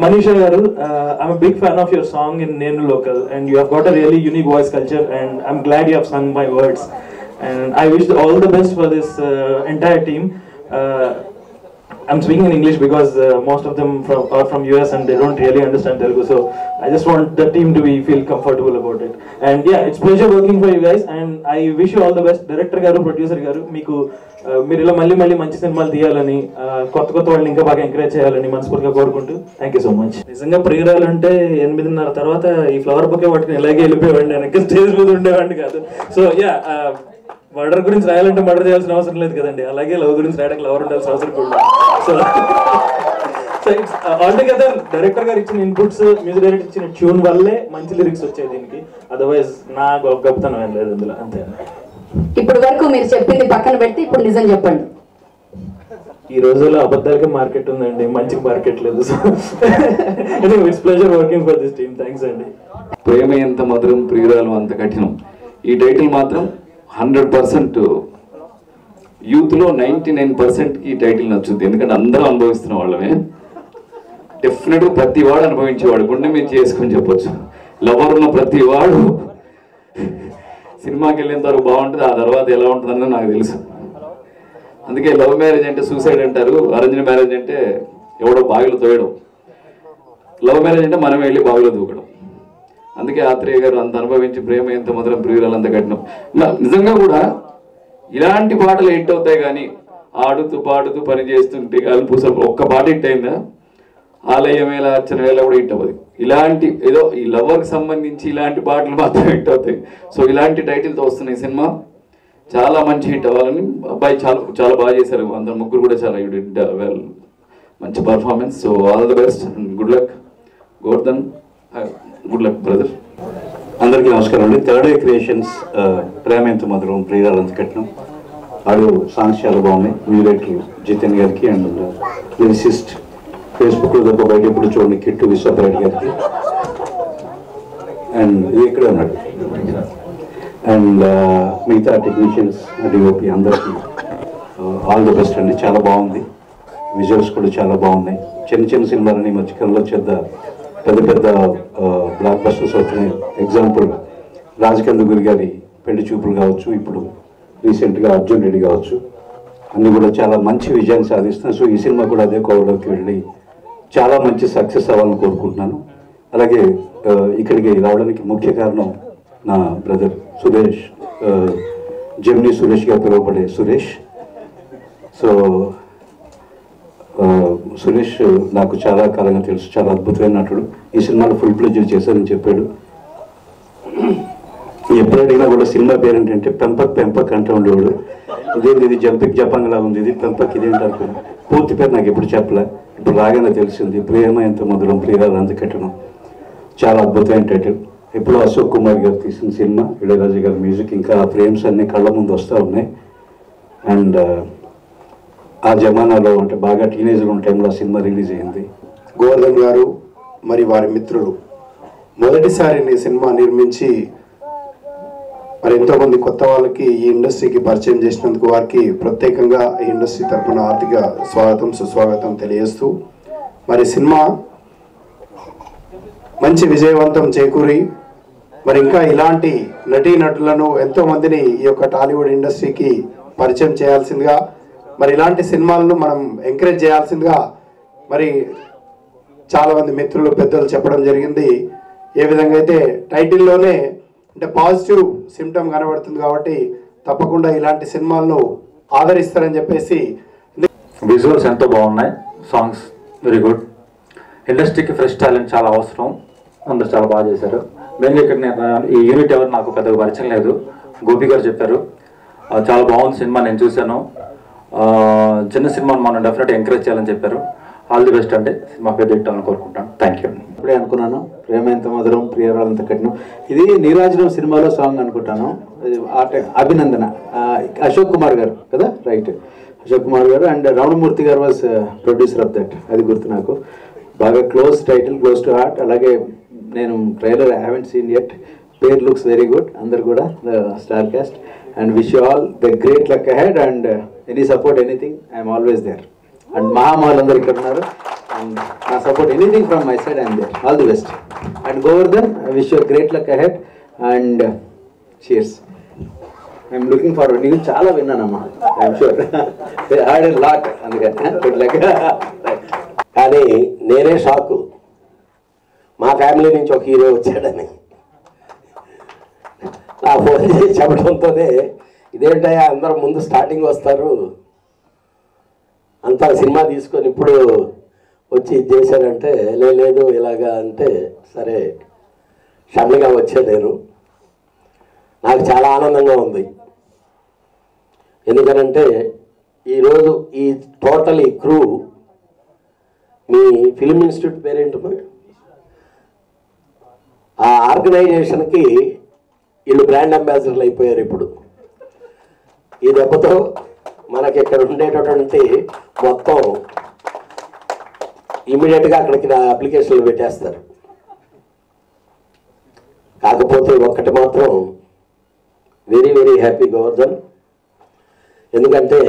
Manisha Garu, uh, I'm a big fan of your song in Nenu Local, and you have got a really unique voice culture, and I'm glad you have sung my words. And I wish all the best for this uh, entire team. Uh, I'm speaking in English because uh, most of them from, are from US and they don't really understand Telugu. So I just want the team to be feel comfortable about it. And yeah, it's pleasure working for you guys. And I wish you all the best. Director గారు producer గారు మీకు uh, మీరు ఇలా మళ్ళీ మళ్ళీ మంచి సినిమాలు తీయాలని uh, కొత్త కొత్త వాళ్ళని ఇంకా బాగా ఎంకరేజ్ చేయాలని మనస్ఫూర్తిగా కోరుకుంటూ థ్యాంక్ యూ సో మచ్ నిజంగా ప్రియురాలు అంటే ఎనిమిదిన్నర తర్వాత ఈ ఫ్లవర్ బొకే పట్టుకుని ఇలాగే వెళ్ళిపోయేవాడిని వెనక స్టేజ్ మీద ఉండేవాడిని కాదు సో యా మర్డర్ గురించి రాయాలంటే మర్డర్ చేయాల్సిన అవసరం లేదు కదండి అలాగే లవ్ గురించి రాయడానికి లవర్ ఉండాల్సిన అవసరం కూడా so so it's all together director గారు ఇచ్చిన ఇన్పుట్స్ మ్యూజిక్ డైరెక్టర్ ఇచ్చిన ట్యూన్ వల్లే మంచి లిరిక్స్ వచ్చాయి దీనికి అదర్వైజ్ నా గొప్ప గొప్పతనం ఏం లేదు ఇందులో అంతే ఇప్పటి వరకు మీరు చెప్పింది పక్కన పెడితే ఇప్పుడు నిజం చెప్పండి ఈ రోజుల్లో అబద్ధాలకి మార్కెట్ ఉందండి మంచి మార్కెట్ లేదు so it's pleasure working for this team thanks అండి ప్రేమ ఎంత మధురం ప్రియురాలు అంత కఠినం ఈ టైటిల్ మాత్రం హండ్రెడ్ పర్సెంట్ యూత్లో నైంటీ నైన్ పర్సెంట్కి ఈ టైటిల్ నచ్చుద్ది ఎందుకంటే అందరూ అనుభవిస్తున్న వాళ్ళమే డెఫినెట్గా ప్రతి వాడు అనుభవించేవాడు గుండె మీద చేసుకొని చెప్పొచ్చు లవర్ ఉన్న ప్రతి వాడు సినిమాకి వెళ్ళిన తర్వాత బాగుంటుంది ఆ తర్వాత ఎలా ఉంటుందని నాకు తెలుసు అందుకే లవ్ మ్యారేజ్ అంటే సూసైడ్ అంటారు అరేంజ్ మ్యారేజ్ అంటే ఎవడో బావిలో తోయడం లవ్ మ్యారేజ్ అంటే మనం వెళ్ళి బావిలో దూకడం అందుకే ఆత్రేయ గారు అంత అనుభవించి ప్రేమ ఎంత మధురం ప్రియురాలు అంత కఠినం న- నిజంగా కూడా ఇలాంటి పాటలు హిట్ అవుతాయి కానీ ఆడుతూ పాడుతూ పని చేస్తుంటే అల్పూసలు ఒక్క పాట హిట్ అయిందా ఆలయం వేళ అర్చన వేళ కూడా హిట్ అవ్వదు ఇలాంటి ఏదో ఈ లవర్కి సంబంధించి ఇలాంటి పాటలు మాత్రం హిట్ అవుతాయి సో ఇలాంటి టైటిల్తో వస్తున్నాయి ఈ సినిమా చాలా మంచి హిట్ అవ్వాలని అబ్బాయి చాలా చాలా బాగా చేశారు అందరు ముగ్గురు కూడా చాలా డిడ్ వెల్ మంచి performance so all the best good luck Gordhan good luck brother అందరికీ నమస్కారం అండి థర్డ్ డే క్రియేషన్స్ ఆ, ప్రేమ ఎంత మధురం ప్రియురాలంత కట్నం ఆడియో సాంగ్స్ చాలా బాగున్నాయి మ్యూజిక్ జితేన్ గారికి అండ్ లిరిసిస్ట్ ఫేస్బుక్లో తప్ప బయట ఎప్పుడు చూడండి కిట్టు విశ్వపరెడ్డి గారికి అండ్ ఇది ఇక్కడే ఉన్నాడు అండ్ మిగతా టెక్నీషియన్స్ డిఓపి అందరికీ ఆల్ ది బెస్ట్ అండి చాలా బాగుంది విజువల్స్ కూడా చాలా బాగున్నాయి చిన్న చిన్న సినిమాలని ఈ మధ్యకాలంలో చెద్ద పెద్ద పెద్ద బ్లాక్ బస్టర్స్ అవుతున్నాయి ఎగ్జాంపుల్ రాజకందుగురి గారి పెళ్లి చూపులు కావచ్చు ఇప్పుడు రీసెంట్గా అర్జున్ రెడ్డి కావచ్చు అన్ని కూడా చాలా మంచి విజయాన్ని సాధిస్తున్నాయి సో ఈ సినిమా కూడా అదే కోవలోకి వెళ్ళి చాలా మంచి సక్సెస్ అవ్వాలని కోరుకుంటున్నాను అలాగే ఆ, ఇక్కడికి రావడానికి ముఖ్య కారణం నా బ్రదర్ సురేష్ ఆ, జెమినీ సురేష్ గా పిలువబడే సురేష్ సో ఆ, సురేష్ నాకు చాలా కాలంగా తెలుసు చాలా అద్భుతమైన నటుడు ఈ సినిమాలో ఫుల్ ప్లెజర్ చేశారని చెప్పాడు ఎప్పుడు అడిగినా కూడా సినిమా పేరు ఏంటంటే పెంపక్ పెంపక్ అంటూ ఉండేవాడు ఇదేంటి ఇది జంపిక్ జపంగ్లా ఉంది ఇది పెంపక్ ఇదేంటి అనుకున్నా పూర్తి పేరు నాకు ఎప్పుడు చెప్పలే ఇప్పుడు రాగానే తెలిసింది ప్రేమ ఎంత మధురం ప్రియాలు అంత కట్టడం చాలా అద్భుతమైన టైటిల్ ఎప్పుడో అశోక్ కుమార్ గారు తీసిన సినిమా ఇళయరాజు గారి మ్యూజిక్ ఇంకా ఆ ఫ్రేమ్స్ అన్ని కళ్ళ ముందు వస్తూ ఉన్నాయి అండ్ ఆ జమానాలో అంటే బాగా టీనేజ్లో ఉన్న టైంలో ఆ సినిమా రిలీజ్ అయింది గోవర్ధన్ గారు మరి వారి మిత్రులు మొదటిసారి ఈ సినిమా నిర్మించి మరి ఎంతో మంది కొత్త వాళ్ళకి ఈ ఇండస్ట్రీకి పరిచయం చేసినందుకు వారికి ప్రత్యేకంగా ఈ ఇండస్ట్రీ తరపున ఆర్థిక స్వాగతం సుస్వాగతం తెలియజేస్తూ మరి సినిమా మంచి విజయవంతం చేకూరి మరి ఇంకా ఇలాంటి నటీ నటులను ఎంతో మందిని ఈ యొక్క టాలీవుడ్ ఇండస్ట్రీకి పరిచయం చేయాల్సిందిగా మరి ఇలాంటి సినిమాలను మనం ఎంకరేజ్ చేయాల్సిందిగా మరి చాలా మంది మిత్రులు పెద్దలు చెప్పడం జరిగింది ఏ విధంగా అయితే టైటిల్లోనే అంటే పాజిటివ్ సిమ్టమ్ కనబడుతుంది కాబట్టి తప్పకుండా ఇలాంటి సినిమాలను ఆదరిస్తారని చెప్పేసి విజువల్స్ ఎంతో బాగున్నాయి సాంగ్స్ వెరీ గుడ్ ఇండస్ట్రీకి ఫ్రెష్ టాలెంట్ చాలా అవసరం అందరు చాలా బాగా చేశారు మెయిన్గా ఇక్కడ నేను ఈ యూనిట్ ఎవరు నాకు పెద్దగా పరిచయం లేదు గోపి గారు చెప్పారు ఆ, చాలా బాగుంది సినిమా నేను చూశాను ఆ, చిన్న సినిమాని మనం డెఫినెట్ ఎంకరేజ్ చేయాలని చెప్పారు ఆల్ ది బెస్ట్ అంటే సినిమా పేరు తిట్టాలని కోరుకుంటాను థ్యాంక్ యూ ఇప్పుడే అనుకున్నాను ప్రేమ ఎంత మధురం ప్రియరాలంత కఠినం ఇది నీరాజనం సినిమాలో సాంగ్ అనుకుంటాను ఇది ఆ టై- అభినందన ఆ, అశోక్ కుమార్ గారు కదా రైట్ అశోక్ కుమార్ గారు అండ్ రమణమూర్తి గారు వాజ్ ప్రొడ్యూసర్ ఆఫ్ దట్ అది గుర్తు నాకు బాగా close title close to heart అలాగే నేను trailer I haven't seen yet పేర్ లుక్స్ వెరీ గుడ్ అందరు కూడా star cast and wish you all the great luck ahead and any support anything I'm always there and మహామాల్ అందరు ఇక్కడ ఉన్నారు and నా support anything from my side and there all the best and Govardhan I wish you great luck ahead and cheers I'm looking forward నీకు చాలా విన్నానమ్మా I'm sure add lot అందుకని good luck కానీ నేనే షాక్ మా ఫ్యామిలీ నుంచి ఒక హీరో వచ్చాడని నా ఫోన్ చేసి చెప్పడంతోనే ఇదేంటయ్యా అందరూ ముందు స్టార్టింగ్ వస్తారు అంతా సినిమా తీసుకొని ఇప్పుడు వచ్చి ఇది చేశారంటే "లే- లేదు ఇలాగా అంటే సరే షమ్మిగా వచ్చే నేను నాకు చాలా ఆనందంగా ఉంది ఎందుకనంటే ఈరోజు ఈ టోటల్ ఈ క్రూ మీ ఫిల్మ్ ఇన్స్టిట్యూట్ పేరేంటమ్మా ఆ ఆర్గనైజేషన్కి వీళ్ళు బ్రాండ్ అంబాసిడర్లు అయిపోయారు ఇప్పుడు ఈ దెబ్బతో మనకి ఇక్కడ ఉండేటటువంటి మొత్తం ఇమీడియట్గా అక్కడికి నా అప్లికేషన్లు పెట్టేస్తారు కాకపోతే ఒక్కటి మాత్రం వెరీ వెరీ హ్యాపీ గోవర్ధన్ ఎందుకంటే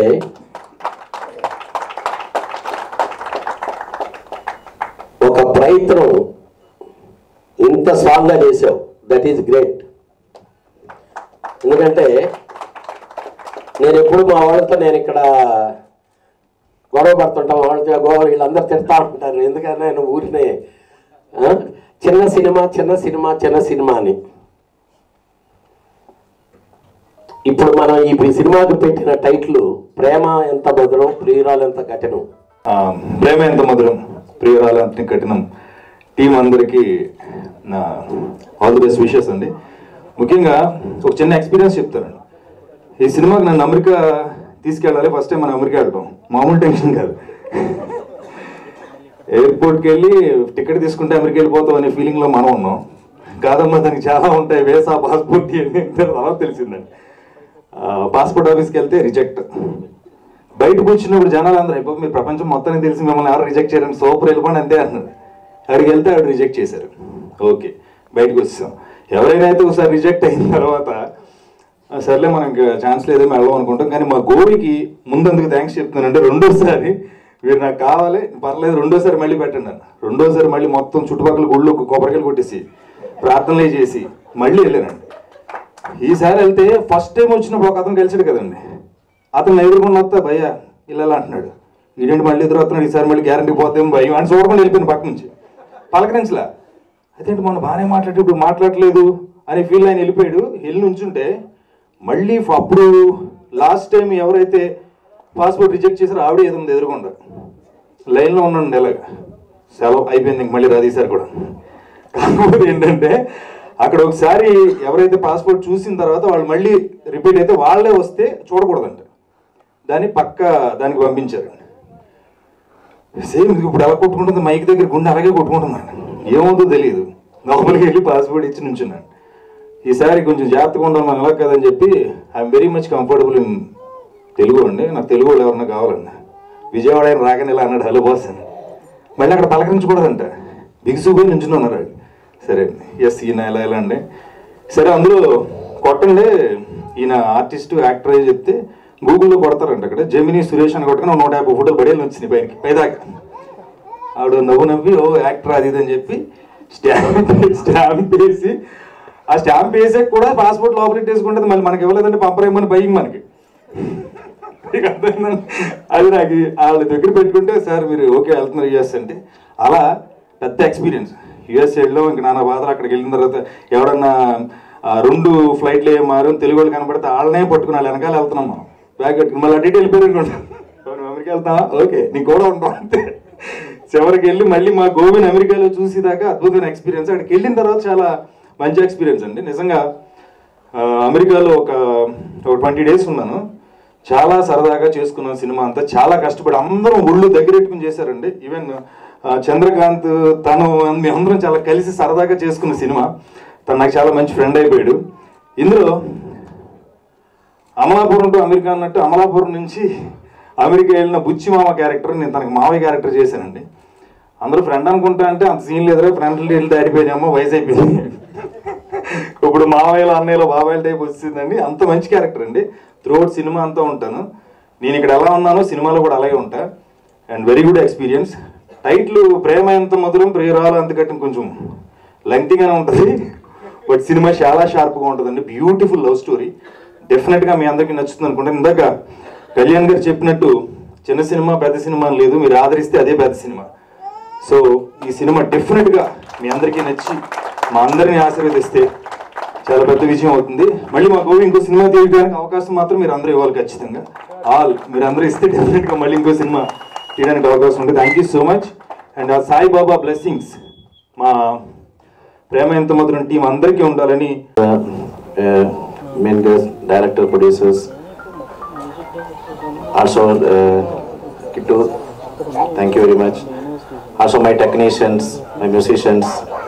ఒక ప్రయత్నం ఇంత స్ట్రాంగ్గా చేసావు దట్ ఈజ్ గ్రేట్ ఎందుకంటే నేను ఎప్పుడు మా వాళ్ళతో నేను ఇక్కడ గొడవ పడుతుంటాం వాళ్ళతో గొడవ వీళ్ళందరూ తిడతా ఉంటారు ఎందుకంటే నేను ఊరినే ఆ, చిన్న సినిమా చిన్న సినిమా చిన్న సినిమా అని ఇప్పుడు మనం ఈ సినిమాకు పెట్టిన టైటిల్ ప్రేమ ఎంత మధురం ప్రియురాలు ఎంత కఠినం ఆ, ప్రేమ ఎంత మధురం ప్రియురాలంటే కఠినం టీం అందరికీ నా ఆల్ ది బెస్ట్ విషెస్ అండి ముఖ్యంగా ఒక చిన్న ఎక్స్పీరియన్స్ చెప్తానండి ఈ సినిమాకి నన్ను అమెరికా తీసుకెళ్ళాలి ఫస్ట్ టైం మనం అమెరికా వెళ్తాం మామూలు టెన్షన్ కాదు ఎయిర్పోర్ట్కి వెళ్ళి టికెట్ తీసుకుంటే అమెరికా వెళ్ళిపోతాం అనే ఫీలింగ్లో మనం ఉన్నాం కాదమ్మా దానికి చాలా ఉంటాయి వేసా పాస్పోర్ట్ ఇవన్నీ తర్వాత తెలిసిందండి పాస్పోర్ట్ ఆఫీస్కి వెళ్తే రిజెక్ట్ బయటకు వచ్చినప్పుడు జనాలు అందరూ అయిపో మీరు ప్రపంచం మొత్తానికి తెలిసి మిమ్మల్ని ఎవరు రిజెక్ట్ చేయడం సూపర్ వెళ్ళిపోండి అంతే అన్నారు అక్కడికి వెళ్తే ఆవిడ రిజెక్ట్ చేశారు ఓకే బయటకు వచ్చేసాం ఎవరైనా అయితే ఒకసారి రిజెక్ట్ అయిన తర్వాత "ఆ, సర్లే మనకి ఛాన్స్ లేదు మేము వెళ్ళాం అనుకుంటాం కానీ మా గోవికి ముందందుకు థ్యాంక్స్ చెప్తున్నానంటే రెండోసారి మీరు నాకు కావాలి పర్లేదు రెండోసారి మళ్ళీ పెట్టండి అన్న రెండోసారి మళ్ళీ మొత్తం చుట్టుపక్కల గుళ్ళు కొబ్బరికాయలు కొట్టేసి ప్రార్థనలే చేసి మళ్ళీ వెళ్ళానండి ఈసారి వెళ్తే ఫస్ట్ టైం వచ్చినప్పుడు ఒక అతను కలిసాడు కదండి అతను ఎదురుకుండా వస్తా భయ్యా ఇలా అంటున్నాడు ఈడేంటి మళ్ళీ ఎదురు వస్తున్నాడు ఈసారి మళ్ళీ గ్యారంటీ పోతే భయం అని చూడకుండా వెళ్ళిపోయింది పక్క నుంచి పలకరించలా అదేంటి మొన్న బాగానే మాట్లాడి ఇప్పుడు మాట్లాడలేదు అని ఫీల్ ఆయన వెళ్ళిపోయాడు వెళ్ళి నుంచుంటే మళ్ళీ ఫ- అప్పుడు లాస్ట్ టైం ఎవరైతే పాస్పోర్ట్ రిజెక్ట్ చేశారో ఆవిడ ఏదో ఉంది ఎదురుకుండా లైన్లో ఉన్నాను ఎలాగ సెలవు అయిపోయింది ఇంక మళ్ళీ రాదు ఈసారి కూడా కాకపోతే ఏంటంటే అక్కడ ఒకసారి ఎవరైతే పాస్పోర్ట్ చూసిన తర్వాత వాళ్ళు మళ్ళీ రిపీట్ అయితే వాళ్ళే వస్తే చూడకూడదంట దాన్ని పక్క దానికి పంపించారు సేమ్ ఇప్పుడు ఎలా కొట్టుకుంటుంది మైక్ దగ్గర గుండె అలాగే కొట్టుకుంటున్నాను ఏమవుతుందో తెలియదు లోపలికి వెళ్ళి పాస్పోర్ట్ ఇచ్చి నుంచున్నాను ఈసారి కొంచెం జాగ్రత్తగా ఉండాలి మనం ఎలా కదని చెప్పి I'm very much comfortable in Telugu అండి నాకు తెలుగు వాళ్ళు ఎవరన్నా కావాలండి విజయవాడ ఆయన రాగానే ఇలా అన్నాడు హలో బాస్ అని మళ్ళీ అక్కడ పలకరించకూడదంట బిగుసుపోయి నుంచుని ఉన్నారు వాళ్ళు. సరే అండి ఎస్ ఈయన ఎలా ఎలా అండి సరే అందులో కొట్టండి ఈయన ఆర్టిస్ట్ యాక్టర్ అని చెప్తే గూగుల్లో కొడతారంట అక్కడ జమిని సురేష్ అని కొట్టగానే నూట యాభై ఫోటోలు బడేలు వచ్చినాయి పైకి పైదాకా ఆవిడ నవ్వు నవ్వి ఓ యాక్టర్ అది ఇది అని చెప్పి స్టాంప్ స్టాంప్ వేసి ఆ స్టాంప్ వేసాక కూడా పాస్పోర్ట్ లోపలికి తీసుకుంటుంది మళ్ళీ మనకి ఇవ్వలేదంటే పంపరేమని భయం మనకి ఇక అర్థమైందండి? అది నాకు వాళ్ళ దగ్గర పెట్టుకుంటే సార్ మీరు ఓకే వెళ్తున్నారు యుఎస్ అంటే అలా పెద్ద ఎక్స్పీరియన్స్ యుఎస్ వెళ్ళాం ఇంక నాన్న బాధలు అక్కడికి వెళ్ళిన తర్వాత ఎవడన్నా ఆ, రెండు ఫ్లైట్లు ఏ మారు తెలుగు వాళ్ళు కనబడితే వాళ్ళనే పట్టుకుని వాళ్ళ వెనకాల వెళ్తున్నాం మనం బ్యాగ్ కట్టుకుని మళ్ళీ అటు ఇటు వెళ్ళిపోయారు అనుకుంటా అవును, అమెరికా వెళ్తావా ఓకే నీకు కూడా ఉంటాం అంతే చివరికి వెళ్ళి మళ్ళీ మా గోవిని అమెరికాలో చూసేదాకా అద్భుతమైన ఎక్స్పీరియన్స్ అక్కడికి వెళ్ళిన తర్వాత చాలా మంచి ఎక్స్పీరియన్స్ అండి నిజంగా ఆ, అమెరికాలో ఒక ఒక ట్వంటీ డేస్ ఉన్నాను చాలా సరదాగా చేసుకున్నాం సినిమా అంతా చాలా కష్టపడి అందరం ఒళ్ళు దగ్గరెట్టుకుని చేశారండి ఈవెన్ ఆ, చంద్రకాంత్ తను మేమందరం చాలా కలిసి సరదాగా చేసుకున్న సినిమా తను నాకు చాలా మంచి ఫ్రెండ్ అయిపోయాడు ఇందులో అమలాపురం టు అమెరికా అన్నట్టు అమలాపురం నుంచి అమెరికా వెళ్ళిన బుచ్చి మామ క్యారెక్టర్ నేను తనకి మావయ్య క్యారెక్టర్ చేశానండి అందరూ ఫ్రెండ్ అనుకుంటా అంటే అంత సీన్ లేదురా ఫ్రెండ్లు వెళ్ళి దాడిపోయినామో వయసు అయిపోయింది ఇప్పుడు మావయ్యలో అన్నయ్యలో బాబాయ్ల టైప్ వచ్చిందండి అంత మంచి క్యారెక్టర్ అండి త్రూఅవుట్ సినిమా అంతా ఉంటాను నేను ఇక్కడ ఎలా ఉన్నానో సినిమాలో కూడా అలాగే ఉంటా and very good experience title Prema Entha Madhuram ప్రియురాలు అంత కట్టిన కొంచెం లెంగ్తీగానే ఉంటుంది బట్ సినిమా చాలా షార్ప్గా ఉంటుందండి బ్యూటిఫుల్ లవ్ స్టోరీ డెఫినెట్గా మీ అందరికీ నచ్చుతుంది అనుకుంటే ఇందాక కళ్యాణ్ గారు చెప్పినట్టు చిన్న సినిమా పెద్ద సినిమా అని లేదు మీరు ఆదరిస్తే అదే పెద్ద సినిమా సో ఈ సినిమా డెఫినెట్గా మీ అందరికీ నచ్చి మా అందరిని ఆశీర్వదిస్తే చాలా పెద్ద విజయం అవుతుంది మళ్ళీ మాకు ఇంకో సినిమా తీయడానికి అవకాశం మాత్రం మీరు అందరూ ఇవ్వాలి ఖచ్చితంగా ఆల్ మీరు అందరూ ఇస్తే డెఫినెట్గా మళ్ళీ ఇంకో సినిమా తీయడానికి అవకాశం ఉంటుంది thank you so much and ఆ సాయిబాబా బ్లెస్సింగ్స్ మా ప్రేమ ఎంత మధురం టీం అందరికీ ఉండాలని main guest, director, producers. Also, uh, Kittu, thank you very much. Also, my technicians, my musicians.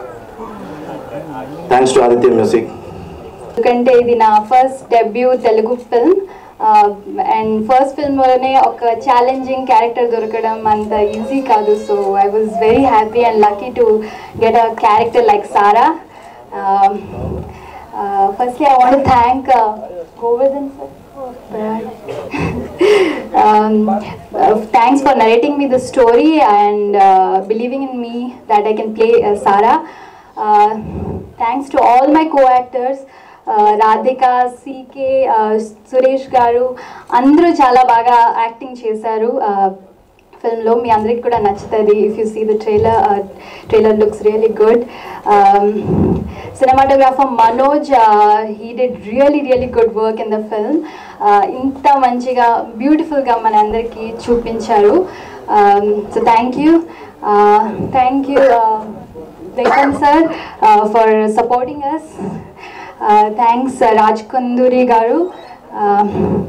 Thanks to Aditya Music. ఎందుకంటే ఇది నా first debut Telugu film and first ఫిల్మ్లోనే ఒక ఛాలెంజింగ్ క్యారెక్టర్ దొరకడం అంత ఈజీ కాదు so I was very happy and lucky to get a character like Sara firstly I want thank Govardhan sir um, uh, thanks for narrating me the story and uh, believing in me that I can play uh, Sarah. Uh, thanks to all my co-actors. Uh, Radhika C K Suresh గారు అందరూ చాలా బాగా acting చేశారు ఫిల్మ్లో మీ అందరికి కూడా నచ్చుతుంది if you see the trailer trailer looks really good cinematographer Manoj he did really really good work in the film ఇంత మంచిగా బ్యూటిఫుల్గా మన అందరికీ చూపించారు so thank you thank you Vikram sir uh, for supporting us. Uh, thanks uh, Raj Kunduri Garu. Uh,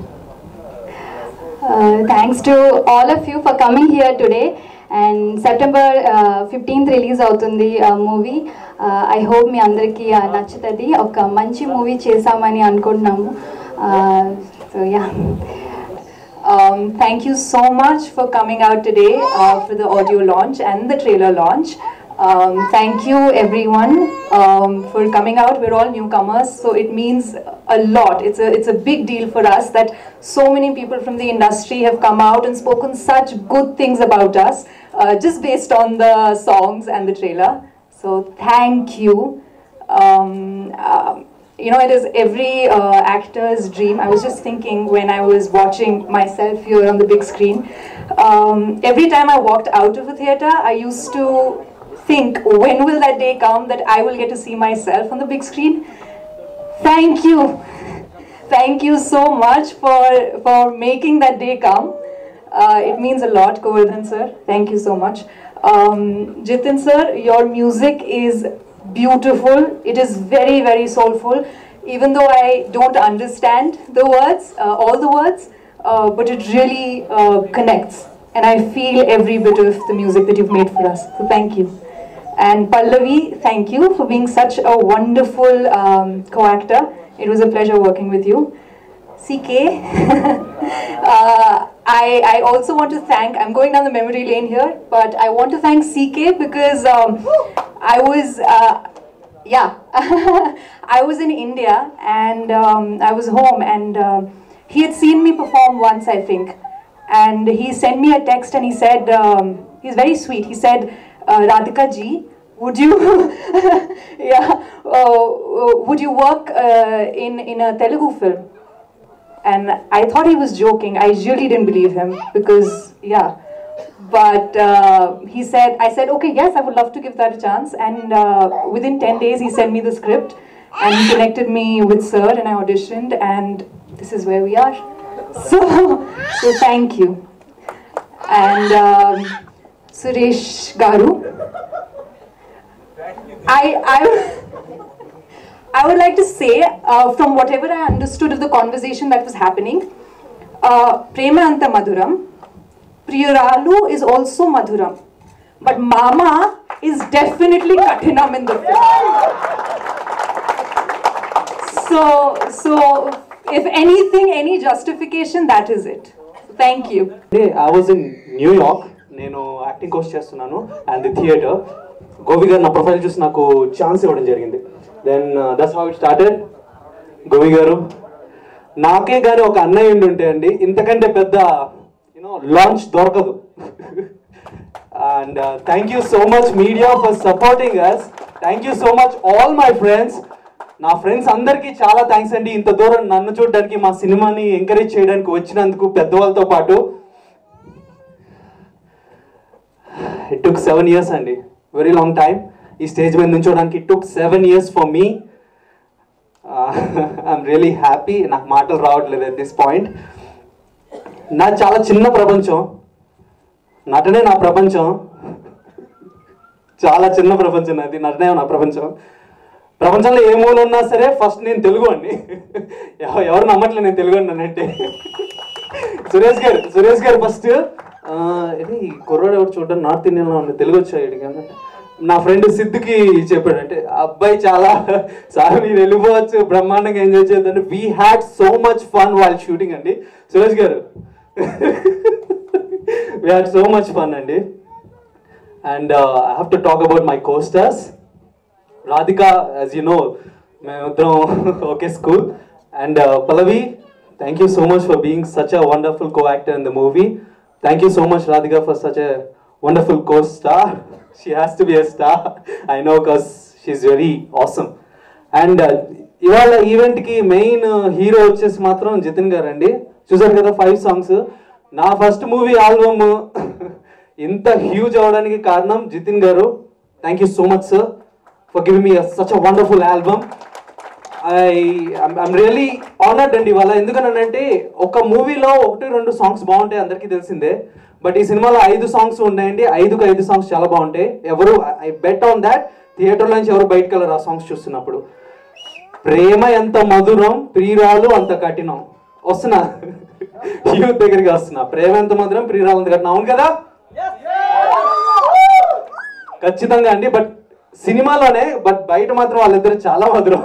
uh, thanks to all of you for coming here today. And September uh, 15th release అవుతుంది movie I hope మీ అందరికీ uh, నచ్చుతుంది ఒక మంచి movie చేసామని అనుకుంటున్నాము so yeah Um, thank you so much for coming out today uh, for the audio launch and the trailer launch. Um, thank you everyone um, for coming out. We're all newcomers, so it means a lot. It's a it's a big deal for us that so many people from the industry have come out and spoken such good things about us, uh, just based on the songs and the trailer. So thank you. Um, um, you know, it is every uh, actor's dream. I was just thinking when I was watching myself here on the big screen. Um, every time I walked out of a theater, I used to think, when will that day come that I will get to see myself on the big screen? Thank you. Thank you so much for, for making that day come. Uh, it means a lot, Govardhan sir. Thank you so much. Um, Jitin sir, your music is beautiful. It is very, very soulful. Even though I don't understand the words, uh, all the words, uh, but it really uh, connects. And I feel every bit of the music that you've made for us. So thank you. And Pallavi, thank you for being such a wonderful um, co-actor. It was a pleasure working with you. CK, uh, I, I also want to thank, I'm going down the memory lane here, but I want to thank CK because um, I was, uh, yeah, I was in India and um, I was home and uh, he had seen me perform once, I think. And he sent me a text and he said, um, he's very sweet. He said, uh, Radhika ji, would you, yeah, uh, would you work uh, in, in a Telugu film? And I thought he was joking. I really didn't believe him because, yeah. But uh, he said, I said, okay, yes, I would love to give that a chance. And uh, within 10 days, he sent me the script and he connected me with Sir and I auditioned, and this is where we are. So, so thank you. And um, Suresh Garu. I, I, I would like to say, uh, from whatever I understood of the conversation that was happening, uh, Prema Anta Madhuram, Priyaralu is also Madhuram. But Mama is definitely Katinam in the film. So, so if anything, any justification, that is it. Thank you. I was in New York నేను acting course చేస్తున్నాను and the theatre Govi గారు నా profile చూసి నాకు chance ఇవ్వడం జరిగింది then that's how it started Govi గారు నాకే కానీ ఒక అన్నయ్య ఉండి ఉంటే అండి ఇంతకంటే పెద్ద యూనో లాంచ్ దొరకదు And uh, thank you so much, media, for supporting us. Thank you so much, all my friends. నా ఫ్రెండ్స్ అందరికీ చాలా థ్యాంక్స్ అండి ఇంత దూరం నన్ను చూడడానికి మా సినిమాని ఎంకరేజ్ చేయడానికి వచ్చినందుకు పెద్దవాళ్ళతో పాటు ఇట్ టుక్ సెవెన్ ఇయర్స్ అండి వెరీ లాంగ్ టైం ఈ స్టేజ్ మీద నుంచోడానికి it took seven years for me I'm really happy నాకు మాటలు రావట్లేదు అట్ దిస్ పాయింట్ నా చాలా చిన్న ప్రపంచం నటనే నా ప్రపంచం చాలా చిన్న ప్రపంచం అది నటనే నా ప్రపంచం ప్రపంచంలో ఏ మూల ఉన్నా సరే ఫస్ట్ నేను తెలుగు అండి ఎవ- ఎవరు నమ్మట్లేదు నేను తెలుగు అంటే సురేష్ గారు సురేష్ గారు ఫస్ట్ ఇది కుర్రాడు ఎవరు చూడడం నార్త్ ఇండియన్లో ఉన్న తెలుగు వచ్చాడు కదా నా ఫ్రెండ్ సిద్ధికి చెప్పాడు అంటే అబ్బాయి చాలా సార్ మీరు వెళ్ళిపోవచ్చు బ్రహ్మాండంగా ఎంజాయ్ చేద్దంటే we had so much fun వాళ్ళ షూటింగ్ అండి సురేష్ గారు we had so much fun అండి and I have to talk about my costars Radhika as you know మేమిద్దరం ఒకే school and Pallavi thank you so much for being such a wonderful co actor in the movie thank you so much Radhika for such a wonderful co star she has to be a star I know cause she is very awesome and ఇవాళ ఈవెంట్కి main hero వచ్చేసి మాత్రం జితిన్ గారు అండి చూసారు కదా five songs నా first movie album ఇంత హ్యూజ్ అవడానికి కారణం జితిన్ గారు thank you so much sir for giving me such a wonderful album I I'm really honoured అండి ఇవాళ ఎందుకనంటే ఒక మూవీలో ఒకటి రెండు సాంగ్స్ బాగుంటాయి అందరికీ తెలిసిందే బట్ ఈ సినిమాలో ఐదు సాంగ్స్ ఉన్నాయండి ఐదుకు ఐదు సాంగ్స్ చాలా బాగుంటాయి ఎవరు ఐ బెట్ ఆన్ దాట్ థియేటర్లో నుంచి ఎవరు బయటకు వెళ్ళరు ఆ సాంగ్స్ చూస్తున్నప్పుడు ప్రేమ ఎంత మధురం ప్రియురాలు అంత కఠినం వస్తున్నా యూత్ దగ్గరికి వస్తున్నా ప్రేమ ఎంత మధురం ప్రియురాలు అంత కఠినం అవును కదా ఖచ్చితంగా అండి బట్ సినిమాలోనే బట్ బయట మాత్రం వాళ్ళిద్దరు చాలా మధురం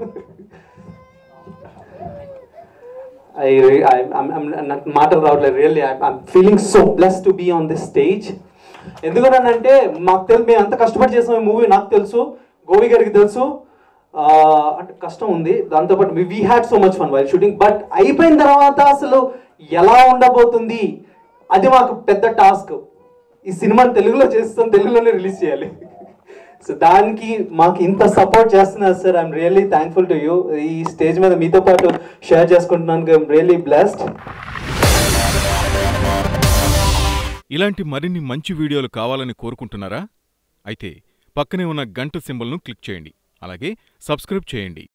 ఐ నాకు మాటలు రావట్లేదు really I'm feeling so blessed to be on this stage ఎందుకనంటే మాకు తెలుసు మేము ఎంత కష్టపడి చేసాం ఈ మూవీ నాకు తెలుసు గోవి గారికి తెలుసు ఆ, అంటే కష్టం ఉంది దాంతోపాటు we had so much fun while shooting but అయిపోయిన తర్వాత అసలు ఎలా ఉండబోతుంది అది మాకు పెద్ద టాస్క్ ఈ సినిమాని తెలుగులో చేస్తాం తెలుగులోనే రిలీజ్ చేయాలి సో దానికి మాకు ఇంత సపోర్ట్ చేస్తున్నారు sir I'm really thankful to you ఈ స్టేజ్ మీద మీతో పాటు షేర్ చేసుకుంటున్నాను ఐఎమ్ రియల్లీ బ్లెస్డ్ ఇలాంటి మరిన్ని మంచి వీడియోలు కావాలని కోరుకుంటున్నారా అయితే పక్కనే ఉన్న గంట సింబల్ను క్లిక్ చేయండి అలాగే సబ్స్క్రైబ్ చేయండి